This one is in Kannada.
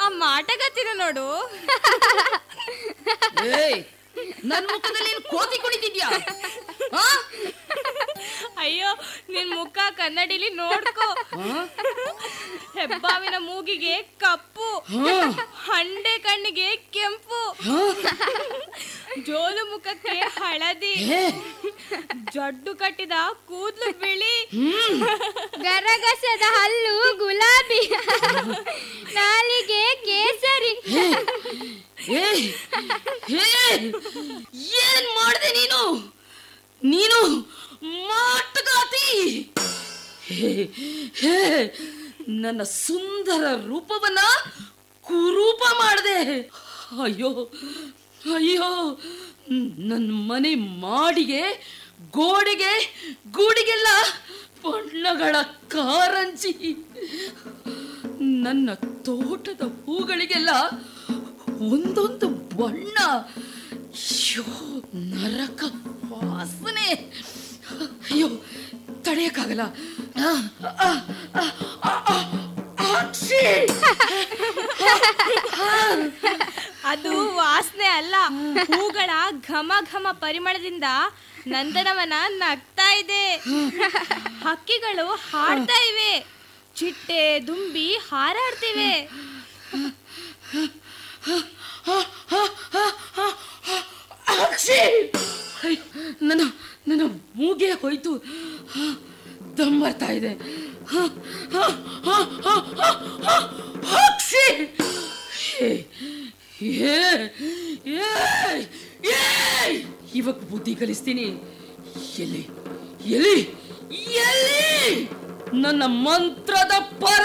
ಮಾಟಗತ್ತಿನ ನೋಡು ಏಯ್ ನನ್ ಮುಖದಲ್ಲಿ ಏನ್ ಕೋತಿ ಕುಣಿತಿದ್ಯಾ ಆ? ಅಯ್ಯೋ ನಿನ್ ಮುಖ ಕನ್ನಡಿಲಿ ನೋಡ್ಕೋ ಆ? ಹೆಬ್ಬಾವಿನ ಮೂಗಿಗೆ ಕಪ್ಪು ಹಂಡೆ ಕಣ್ಣಿಗೆ ಕೆಂಪು ಆ? ಜೋಲು ಮುಖಕ್ಕೆ ಹಳದಿ ಏ, ಜಡ್ಡು ಕಟ್ಟಿದ ಕೂದ್ಲು ಬಿಳಿ ಗರಗಸದ ಹಲ್ಲು ಗುಲಾಬಿ ನಾಲಿಗೆ ಕೇಸರಿ ಏಯ್, ಏಯ್, ಏನ್ ಮಾಡ್ದೆ ನೀನು ನೀನು ಮಾಟಗಾತಿ ಹೇ, ಹೇ, ನನ್ನ ಸುಂದರ ರೂಪವನ್ನ ಕುರೂಪ ಮಾಡಿದೆ ಅಯ್ಯೋ ಅಯ್ಯೋ ನನ್ನ ಮನೆ ಮಾಡಿಗೆ ಗೋಡೆಗೆ ಗೂಡಿಗೆಲ್ಲ ಬಣ್ಣಗಳ ಕಾರಂಜಿ ನನ್ನ ತೋಟದ ಹೂಗಳಿಗೆಲ್ಲ ಒಂದೊಂದು ಬಣ್ಣ ಅಯ್ಯೋ ನರಕ ವಾಸನೆ ಅಯ್ಯೋ ತಡೆಯಕ್ಕಾಗಲ್ಲ ಆ, ಆ, ಆ, ಆ, ಆ, ಆಕ್ಷಿ! ಅದು ವಾಸನೆ ಅಲ್ಲ ಹೂಗಳ ಘಮ ಘಮ ಪರಿಮಳದಿಂದ ನಂದನವನ ನಗ್ತಾ ಇದೆ ಹಕ್ಕಿಗಳು ಹಾಡ್ತಾ ಇವೆ ಚಿಟ್ಟೆ ದುಂಬಿ ಹಾರಾಡ್ತಿವೆ ಆಕ್ಷಿ! ಅಯ್ಯ್, ನನ್ನ ನನ್ನ ಮೂಗೆ ಹೋಯ್ತು ದಮ್ ಬರ್ತಾ ಇದೆ ಆಕ್ಷಿ! ಏ, ಏ, ಏ, ಏ! ಇವಾಗ ಬುದ್ಧಿ ಕಲಿಸ್ತೀನಿ ಎಲ್ಲಿ ಎಲ್ಲಿ ಎಲ್ಲಿ ನನ್ನ ಮಂತ್ರದ ಪರ